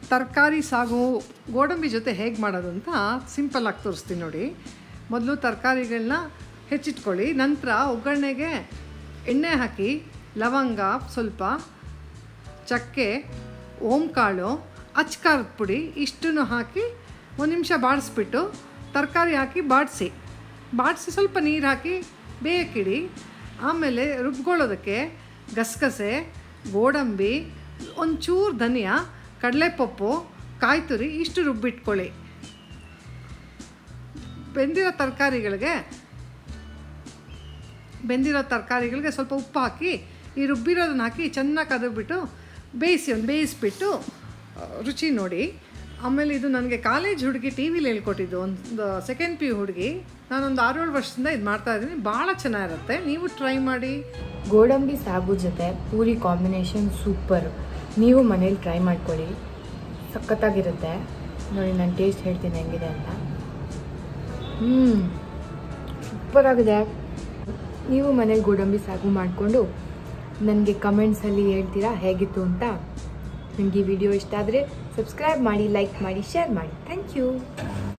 ತರಕಾರಿ ಸಾಗು ಗೋಡಂಬಿ ಜೊತೆ ಹೇಗೆ ಮಾಡೋದು ಅಂತ ಸಿಂಪಲ್ಲಾಗಿ ತೋರಿಸ್ತೀನಿ ನೋಡಿ ಮೊದಲು ತರಕಾರಿಗಳನ್ನ ಹೆಚ್ಚಿಟ್ಕೊಳ್ಳಿ ನಂತರ ಒಗ್ಗರಣೆಗೆ ಎಣ್ಣೆ ಹಾಕಿ ಲವಂಗ ಸ್ವಲ್ಪ ಚಕ್ಕೆ ಓಂಕಾಳು ಅಚ್ಕಾರದ ಪುಡಿ ಇಷ್ಟನ್ನು ಹಾಕಿ ಒಂದು ನಿಮಿಷ ಬಾಡಿಸ್ಬಿಟ್ಟು ತರಕಾರಿ ಹಾಕಿ ಬಾಡಿಸಿ ಬಾಡಿಸಿ ಸ್ವಲ್ಪ ನೀರು ಹಾಕಿ ಬೇಯಕ್ಕಿಡಿ ಆಮೇಲೆ ರುಬ್ಕೊಳ್ಳೋದಕ್ಕೆ ಗಸಗಸೆ ಗೋಡಂಬಿ ಒಂಚೂರು ಧನಿಯಾ ಕಡಲೆಪಪ್ಪು ಕಾಯಿ ತುರಿ ಇಷ್ಟು ರುಬ್ಬಿಟ್ಕೊಳ್ಳಿ ಬೆಂದಿರೋ ತರಕಾರಿಗಳಿಗೆ ಬೆಂದಿರೋ ತರಕಾರಿಗಳಿಗೆ ಸ್ವಲ್ಪ ಉಪ್ಪು ಹಾಕಿ ಈ ರುಬ್ಬಿರೋದನ್ನ ಹಾಕಿ ಚೆನ್ನಾಗಿ ಕದಬಿಟ್ಟು ಬೇಯಿಸಿ ಒಂದು ಬೇಯಿಸ್ಬಿಟ್ಟು ಆ, ರುಚಿ ನೋಡಿ ಆಮೇಲೆ ಇದು ನನಗೆ ಕಾಲೇಜ್ ಹುಡುಗಿ ಟಿ ವಿಲಿ ಹೇಳ್ಕೊಟ್ಟಿದ್ದು ಒಂದು ಸೆಕೆಂಡ್ ಪಿ ಯು ಹುಡುಗಿ ನಾನೊಂದು ಆರೇಳು ವರ್ಷದಿಂದ ಇದು ಮಾಡ್ತಾ ಇದ್ದೀನಿ ಭಾಳ ಚೆನ್ನಾಗಿರುತ್ತೆ ನೀವು ಟ್ರೈ ಮಾಡಿ ಗೋಡಂಬಿ ಸಾಗು ಜೊತೆ ಪೂರಿ ಕಾಂಬಿನೇಷನ್ ಸೂಪರ್ ನೀವು ಮನೇಲಿ ಟ್ರೈ ಮಾಡ್ಕೊಳ್ಳಿ ಸಖತ್ತಾಗಿರುತ್ತೆ ನೋಡಿ ನಾನು ಟೇಸ್ಟ್ ಹೇಳ್ತೀನಿ ಹೆಂಗಿದೆ ಅಂತ ಹ್ಞೂ ಸೂಪರಾಗಿದೆ ನೀವು ಮನೇಲಿ ಗೋಡಂಬಿ ಸಾಗು ಮಾಡಿಕೊಂಡು ನನಗೆ ಕಮೆಂಟ್ಸಲ್ಲಿ ಹೇಳ್ತೀರಾ ಹೇಗಿತ್ತು ಅಂತ ನಿಮಗೆ ಈ ವಿಡಿಯೋ ಇಷ್ಟ ಆದರೆ ಸಬ್ಸ್ಕ್ರೈಬ್ ಮಾಡಿ ಲೈಕ್ ಮಾಡಿ ಶೇರ್ ಮಾಡಿ ಥ್ಯಾಂಕ್ ಯು